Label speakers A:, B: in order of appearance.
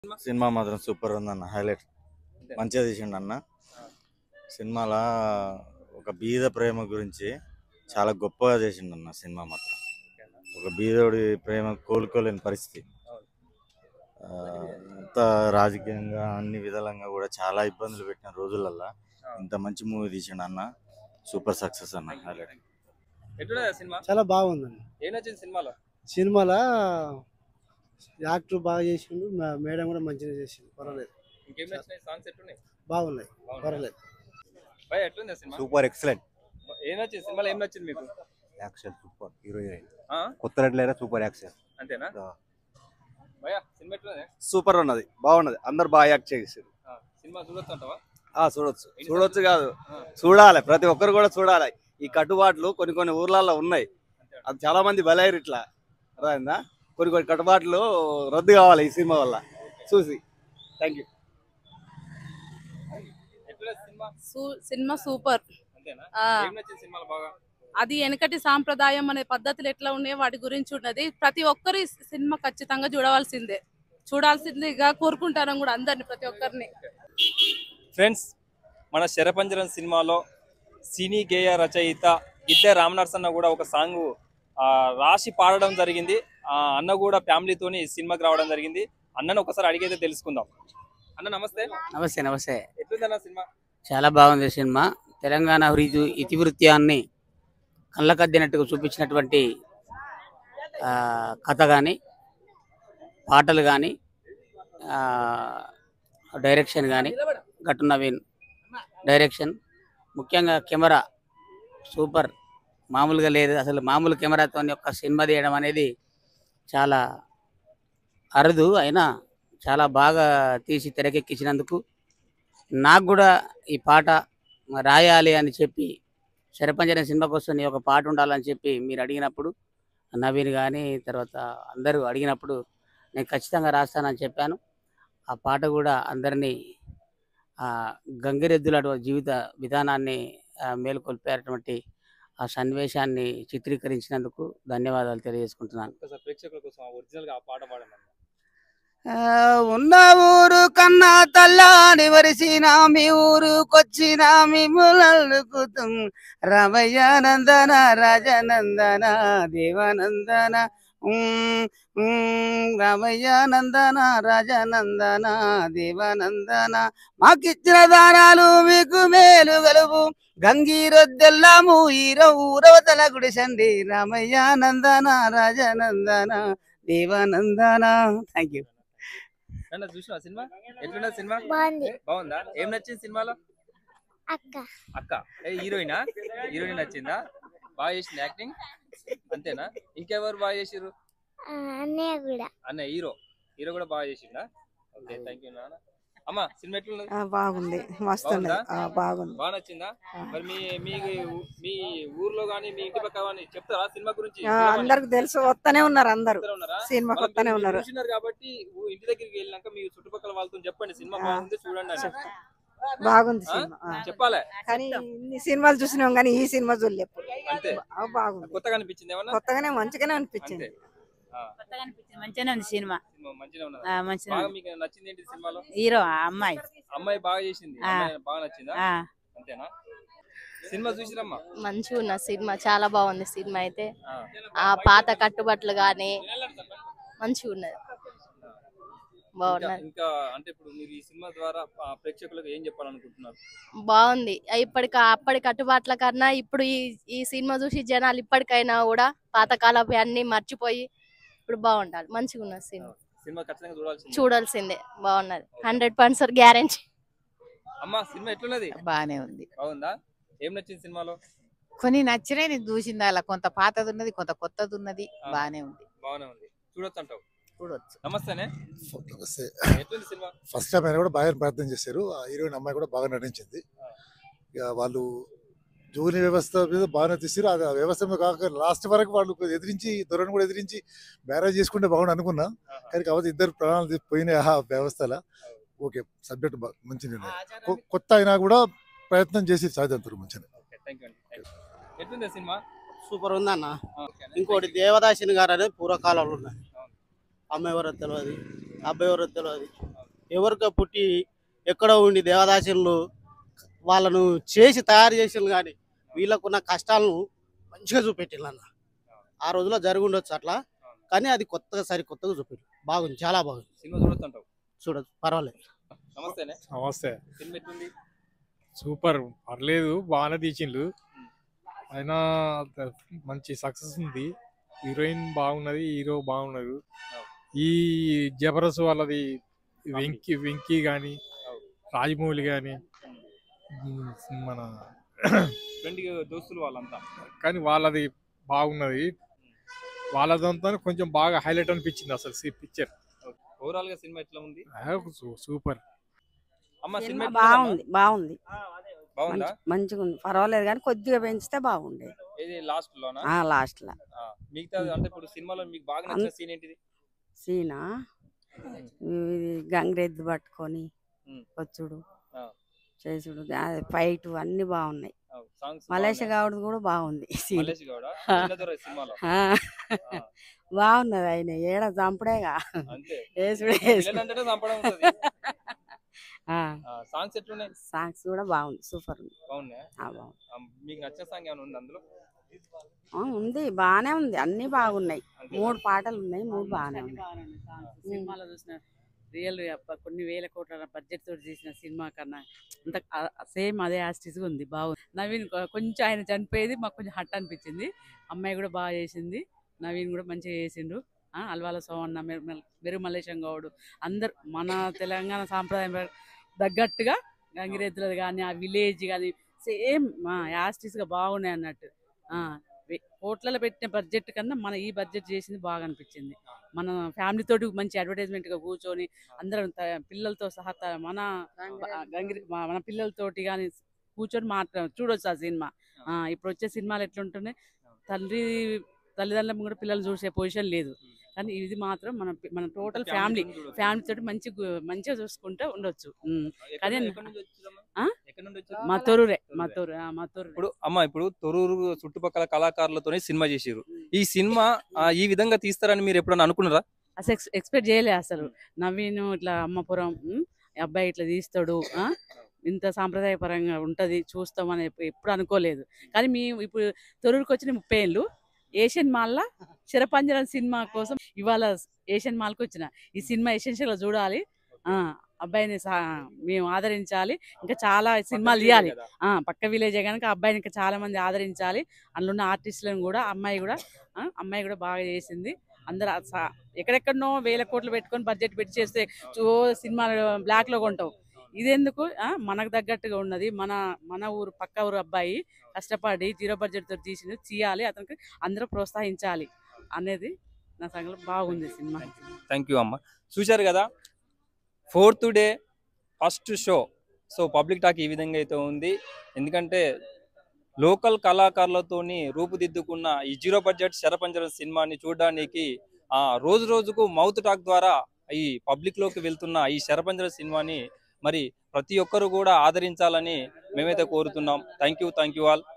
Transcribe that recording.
A: Cinema మాత్రం super ఉందన్న highlight
B: అంతే.
A: మంచిగా తీసిండు అన్న సినిమాలో ఒక బీద ప్రేమ గురించి చాలా గొప్పగా చేసిండు అన్న సినిమా మాత్రం ఒక బీదోడి ప్రేమ కోలుకోలేని పరిస్థితి ఆ, అంత రాజకీయంగా అన్ని విధాలంగా కూడా చాలా ఇబ్బందులు పెట్టిన రోజులల్లో ఇంత మంచి మూవీ తీసిండు అన్న సూపర్ సక్సెస్ అన్న హైలైట్
B: ఎట్లున్నది సినిమా
C: చాలా బాగుందండి
B: ఏం నచ్చింది సినిమాలో
C: సినిమాలో యాక్టర్ బాగా చేసిండు మే- మేడం కూడా మంచిగా చేసిండు పర్వాలేదు
B: ఇంకేం నచ్చినాయి సాంగ్స్ ఎట్లున్నాయి
C: బాగున్నాయి
B: బాగుంది.
C: పర్వాలేదు
B: భయ ఎట్లుంది సినిమా
D: సూపర్ ఎక్సలెంట్
B: ఏం నచ్చింది సినిమాలో ఏం నచ్చింది మీకు
D: యాక్షన్ సూపర్ హీరో హీరోయిన్
B: ఆ?
D: కొత్త రెడ్లైనా సూపర్ యాక్షన్
B: అంతేనా
D: ఆ.
B: భయ సినిమా ఎట్లుంది
E: సూపర్ ఉన్నది బాగున్నది అందరు బాగా యాక్ట్ చేసారు
B: ఆ, సినిమా చూడొచ్చు అంటావా
E: ఆ చూడొచ్చు చూడొచ్చు కాదు
B: ఆ.
E: చూడాలి ప్రతి ఒక్కరు కూడా చూడాలి ఈ కట్టుబాట్లు కొన్ని కొన్ని ఊర్లలో ఉన్నాయి అది చాలా మంది బలైరు ఇట్లా అర్థమైందా కొన్ని కొన్ని కట్టుబాట్లు రద్దు కావాలి ఈ సినిమా వల్ల చూసి థ్యాంక్ యూ
B: ఎట్లున్నది సినిమా
F: సూ- సినిమా సూపర్
B: అంతేనా
F: ఆ,
B: ఏం నచ్చింది సినిమాలో బాగా
F: అది వెనకటి సాంప్రదాయం అనే పద్ధతులు ఎట్లా ఉన్నాయో వాటి గురించి ఉన్నది ప్రతి ఒక్కరు ఈ సినిమా ఖచ్చితంగా చూడవలసిందే చూడాల్సిందిగా కోరుకుంటాను కూడా అందరిని ప్రతి ఒక్కరిని
B: ఫ్రెండ్స్ మన శరపంజరం సినిమాలో సినీ గేయ రచయిత గిద్దె రామనరసన్న కూడా ఒక సాంగ్ రాసి పాడడం జరిగింది ఆ అన్న కూడా ఫ్యామిలీతోని ఈ సినిమాకి రావడం జరిగింది అన్నను ఒకసారి అడిగైతే తెలుసుకుందాం అన్న నమస్తే
G: నమస్తే నమస్తే
B: ఎట్లుందన్న సినిమా
G: చాలా బాగుంది సినిమా తెలంగాణ హృది ఇతివృత్యాన్ని కళ్ళకద్దినట్టుగా చూపించినటువంటి ఆ, కథ కానీ పాటలు కానీ డైరెక్షన్ కానీ గట్టు నవీన్ డైరెక్షన్ ముఖ్యంగా కెమెరా సూపర్ మామూలుగా లేదు అసలు మామూలు కెమెరాతో ఒక సినిమా తీయడం అనేది చాలా అరుదు అయినా చాలా బాగా తీసి తెరకెక్కించినందుకు నాకు కూడా ఈ పాట రాయాలి అని చెప్పి శరపంజరం సినిమా కోసం నీ ఒక పాట ఉండాలని చెప్పి మీరు అడిగినప్పుడు నవీన్ కానీ తర్వాత అందరూ అడిగినప్పుడు నేను ఖచ్చితంగా రాస్తానని చెప్పాను ఆ పాట కూడా అందరినీ ఆ గంగిరెద్దుల అటువంటి జీవిత విధానాన్ని ఆ, మేలుకొల్పేటటువంటి ఆ సన్నివేశాన్ని చిత్రీకరించినందుకు ధన్యవాదాలు తెలియజేసుకుంటున్నాను
B: ఒకసారి ప్రేక్షకుల కోసం ఒరిజినల్ గా ఆ పాట పాడండి అన్న.
G: ఆ, ఉన్న ఊరు కన్నా తల్లాని వరిసిన మీ ఊరుకొచ్చిన మిమ్ములల్లుకుతం రమయ్య నందన రాజనందన దేవనందన ఉమ్, ఉమ్, రమయ్య నందన రాజనందన దేవనందన మాకిచ్చిన దానాలు మీకు మేలు గలువు గంగీరొద్దెల్లాము ఈర ఊరవతల గుడిసండి రామయ్య నందన రాజనందన దేవానందన థ్యాంక్ యూ
B: అన్న చూసిన సినిమా ఎట్లున్నది సినిమా
H: బాగుంది
B: బాగుందా ఏం నచ్చింది సినిమాలో
H: అక్క
B: అక్క ఏ హీరోయినా హీరోయిన్ నచ్చిందా బాగా చేసింది యాక్టింగ్ అంతేనా ఇంకెవరు బాగా చేసిర్రు
H: ఆ, అన్నయ్య కూడా
B: అన్న హీరో హీరో కూడా బాగా చేసిండా ఓకే థ్యాంక్ యూ నాన్న అమ్మ సినిమా ఎట్లున్నది
I: ఆ, బాగుంది మస్తు ఉన్నది.
B: బాగుందా?
I: ఆ, బాగుంది
B: బాగా నచ్చిందా
I: ఆ.
B: మరి మీ మీ మీ ఊర్లో గానీ మీ ఇంటి పక్క గానీ చెప్తారా సినిమా గురించి
I: ఆ,
B: సినిమాని?
I: అందరికి తెలుసు వస్తూనే ఉన్నారు అందరు
B: చెప్తారా ఉన్నారా?
I: సినిమా
B: మళ్ళా
I: కొత్తనే
B: మీరు
I: ఉన్నారు
B: చూసినారు కాబట్టి ఊ- ఇంటి దగ్గరికి వెళ్ళినాక మీ చుట్టుపక్కల వాళ్ళతో చెప్పండి సినిమా
I: ఆ.
B: బాగుంది చూడండి అని
I: బాగుంది
B: ఆ?
I: సినిమా ఆ.
B: చెప్పాలే
I: కానీ ఇన్ని సినిమాలు చూసినాం కానీ ఈ సినిమా చూడలేదు
B: అంతే
I: బాగుంది
B: కొత్తగా అనిపించింది ఏమన్నా
I: కొత్తగానే మంచిగానే అనిపించింది
B: అంతే ఆ,
J: కొత్తగా అనిపించింది మంచిగానే ఉంది సినిమా
B: సినిమా మంచిగా ఉన్నది
J: ఆ, మంచిగా
B: బాగా
J: ఉంది.
B: మీకు నచ్చింది ఏంటి సినిమాలో
J: హీరో ఆ అమ్మాయి
B: అమ్మాయి బాగా చేసింది
J: ఆ.
B: అమ్మాయి బాగా నచ్చిందా
J: ఆ.
B: అంతేనా సినిమా చూసిరమ్మా
K: మంచిగా ఉన్న సినిమా చాలా బాగుంది సినిమా అయితే
B: ఆ.
K: ఆ పాత కట్టుబట్లు కానీ మంచిగా ఉన్నది
B: ఇంకా
K: బాగున్నది
B: ఇంకా అంటే ఇప్పుడు మీరు ఈ సినిమా ద్వారా ఆ, ప్రేక్షకులకు ఏం చెప్పాలనుకుంటున్నారు
K: బాగుంది ఇప్పటికి అప్పటి కట్టుబాట్ల కన్నా ఇప్పుడు ఈ ఈ సినిమా చూసి జనాలు ఇప్పటికైనా కూడా పాతకాలపు అన్ని మర్చిపోయి ఇప్పుడు బాగుండాలి మంచిగా ఉన్నది సినిమా
B: సినిమా ఖచ్చితంగా చూడాల్సింది
K: చూడాల్సిందే బాగున్నది హండ్రెడ్ పర్సెంట్ గ్యారెంటీ
B: అమ్మా సినిమా ఎట్లున్నది
J: బానే ఉంది
B: బాగుందా ఏం నచ్చింది సినిమాలో
J: కొన్ని నచ్చినాయి నేను చూసింది అలా కొంత పాతది ఉన్నది కొంత కొత్తది ఉన్నది
B: ఆ.
J: బానే ఉంది
B: బాగానే ఉంది చూడొచ్చు అంటావు
J: చూడొచ్చు
B: నమస్తేనే
L: నమస్తే
B: ఎట్లుంది సినిమా
L: ఫస్ట్ టైం ఆయన కూడా బాగా ప్రయత్నం చేశారు ఆ హీరోయిన్ అమ్మాయి కూడా బాగా నటించింది ఇక వాళ్ళు జూని వ్యవస్థ మీద బాగానే తీసారు అది ఆ వ్యవస్థ మీద కాక లాస్ట్ వరకు వాళ్ళు ఎదిరించి దొరను కూడా ఎదిరించి మ్యారేజ్ చేసుకుంటే బాగుండు అనుకున్నా కానీ కాకపోతే ఇద్దరు ప్రాణాలు తీ- పోయినాయి ఆ వ్యవస్థలో ఓకే సబ్జెక్ట్ మంచి నిర్ణయం కొ- కొత్త అయినా కూడా ప్రయత్నం చేసి సాధించారు మంచిగా
B: థ్యాంక్ యూ అండి Thank you. ఎట్లుంది సినిమా
C: సూపర్ ఉందన్న
B: ఆ, ఓకే అన్న.
C: ఇంకోటి దేవదాసిని గారు అనేది పూర్వకాలంలో ఉన్నది
M: అమ్మ ఎవరో తెలియదు అబ్బాయి ఎవరో తెలియదు ఎవరికో పుట్టి ఎక్కడో ఉండి దేవదాసులు వాళ్ళను చేసి తయారు చేసిన కానీ వీళ్ళకున్న కష్టాలను మంచిగా చూపెట్టిల్లు అన్న ఆ రోజులో జరిగి ఉండొచ్చు అట్లా కానీ అది కొత్తగా సరి కొత్తగా చూపెట్టు బాగుంది చాలా బాగుంది
B: సినిమా చూడొస్తుంటావు
M: చూడదు పర్వాలేదు
B: నమస్తేనే
N: నమస్తే
B: సినిమా ఎట్లుంది
N: సూపర్ పర్లేదు బాగానే తీసిండ్రు అయినా ద- మంచి సక్సెస్ ఉంది హీరోయిన్ బాగున్నది హీరో బాగున్నారు ఈ జబరస్ వాళ్ళది వెంకీ వెంకీ కానీ రాజమౌళి కానీ మన
B: ఫ్రెండ్ దోస్తులు వాళ్ళంతా
N: కానీ వాళ్ళది బాగున్నది వాళ్ళదంతా కొంచెం బాగా హైలైట్ అనిపించింది అసలు పిక్చర్
B: ఓవరాల్ గా సినిమా ఎట్లా ఉంది
N: సూపర్
B: అమ్మ సినిమా
O: సినిమా
B: ఎట్లుందమ్మా?
O: బాగుంది బాగుంది
B: బాగుందా
O: మంచి- మంచిగా ఉంది పర్వాలేదు కానీ కొద్దిగా పెంచితే బాగుండేది
B: ఇది లాస్ట్ లోనా
O: ఆ, last లో.
B: ఆ, మిగతా అంటే ఇప్పుడు సినిమాలో మీకు బాగా నచ్చిన
O: అంత-
B: సీన్ ఏంటిది
O: సీనా ఇది గంగిరెద్దు పట్టుకొని
B: ఉమ్.
O: వచ్చుడు
B: ఆ.
O: చేసుడు ఫైట్ అన్ని బాగున్నాయి
B: ఆ, songs
O: మలేష
B: బాగున్నాయి.
O: గౌడ్ కూడా బాగుంది scene.
B: మలేష్ గౌడ
O: ఆ.
B: చిన్నదొర సినిమాలో
O: ఆ. బాగున్నది ఆయన ఏడ చంపడేగా
B: అంతే
O: వేసుడే
B: విలన్ అంటేనే చంపడం ఉంటది సాంగ్స్ ఎట్లున్నాయి
O: సాంగ్స్ కూడా బాగుంది సూపర్ ఉంది
B: బాగున్నాయా
O: ఆ, బాగుంది
B: ఆ, మీకు నచ్చిన సాంగ్ ఏమైనా ఉంది అందులో
O: ఆ, ఉంది బాగానే ఉంది అన్ని బాగున్నాయి మూడు పాటలు ఉన్నాయి మూడు బాగానే ఉన్నాయి
P: సినిమాలో చూసిన రియల్ కొన్ని వేల కోట్ల బడ్జెట్ తోటి తీసిన సినిమా కన్నా అంత సేమ్ అదే యాస్టిస్గా ఉంది బాగుంది నవీన్ కొ- కొంచెం ఆయన చనిపోయేది మాకు కొంచెం హట్ అనిపించింది అమ్మాయి కూడా బాగా చేసింది నవీన్ కూడా మంచిగా చేసిండు ఆ, అల్వాల సోమన్న మెరు మెరు- మెరు మల్లేశం గౌడ్ అందరు మన తెలంగాణ సాంప్రదాయం ప్రకారం తగ్గట్టుగా గంగిరెద్దులది కానీ ఆ విలేజ్ కానీ సేమ్ యాస్టిస్గా బాగున్నాయి అన్నట్టు ఆ, వె- కోట్లలో పెట్టిన బడ్జెట్ కన్నా మన ఈ బడ్జెట్ చేసింది బాగా అనిపించింది మన ఫ్యామిలీ తోటి మంచి అడ్వర్టైజ్మెంట్ గా కూర్చొని అందరం త- పిల్లలతో సహా త- మన బ- గంగిరి మ- మన పిల్లలతోటి కానీ కూర్చొని మాట్లా చూడొచ్చు ఆ సినిమా ఆ, ఇప్పుడు వచ్చే సినిమాలు ఎట్లుంటున్నాయి తండ్రి తల్లిదండ్రులు కూడా పిల్లలు చూసే పొజిషన్ లేదు కానీ ఇది మాత్రం మన పి- మన టోటల్
B: Family
P: ఫ్యామిలీ
B: తోని చూడొచ్చు.
P: ఫ్యామిలీ తోటి మంచి మంచిగా చూసుకుంటే ఉండొచ్చు ఉమ్. కానీ
B: ఎక్కడ- ఎక్కడి నుంచి వచ్చిందమ్మా?
P: ఆ?
B: ఎక్కడి నుండి వచ్చారు?
P: మా తొరూరే మా తొరు ఆ, మా తొర్రూరే.
B: ఇప్పుడు అమ్మ ఇప్పుడు తొరూరు చుట్టుపక్కల కళాకారులతోనే సినిమా చేసిరు ఈ సినిమా ఆ, ఈ విధంగా తీస్తారని మీరు ఎప్పుడైనా అనుకున్నారా
P: అసలు ఎక్స్- ఎక్స్పెక్ట్ చేయలే అసలు నవీన్ ఇట్లా అమ్మపురం ఉమ్, ఈ అబ్బాయి ఇట్లా తీస్తాడు ఆ? ఇంత సాంప్రదాయపరంగా ఉంటది చూస్తామని ఎప్పు- ఎప్పుడు అనుకోలేదు కానీ మీ ఇప్పుడు తొరూరుకి వచ్చిన ముప్పై ఏళ్ళు ఏషియన్ మాల్లో చిరపంజరం సినిమా కోసం ఇవాళ ఏషియన్ మాల్కి వచ్చిన ఈ సినిమా ఎసెన్షియల్గా చూడాలి ఆ అబ్బాయిని సా- మేము ఆదరించాలి ఇంకా చాలా సినిమాలు తీయాలి
B: కదా.
P: ఆ పక్క విలేజే కనుక అబ్బాయిని ఇంకా చాలా మంది ఆదరించాలి అందులో ఉన్న ఆర్టిస్టులను కూడా అమ్మాయి కూడా ఆ, అమ్మాయి కూడా బాగా చేసింది అందరు ఆ సా- ఎక్కడెక్కడనో వేల కోట్లు పెట్టుకొని బడ్జెట్ పెట్టి చేస్తే ఓ సినిమాలు బ్లాక్ లో కొంటావు ఇదెందుకు ఆ, మనకు తగ్గట్టుగా ఉన్నది మన మన ఊరు పక్క ఊరు అబ్బాయి కష్టపడి జీరో బడ్జెట్ తో తీసింది తీయాలి అతనికి అందరూ ప్రోత్సహించాలి అనేది నా సంగతి బాగుంది సినిమా
B: థ్యాంక్ యూ అమ్మ చూశారు కదా fourth day first show so public talk ఈ విధంగా అయితే ఉంది ఎందుకంటే లోకల్ కళాకారులతోని రూపుదిద్దుకున్న ఈ జీరో బడ్జెట్ శరపంజరం సినిమాని చూడడానికి ఆ రోజు రోజుకు మౌత్ టాక్ ద్వారా ఈ పబ్లిక్ లోకి వెళ్తున్న ఈ శరపంజరం సినిమాని మరి ప్రతి ఒక్కరు కూడా ఆదరించాలని మేమైతే కోరుతున్నాం thank you thank you all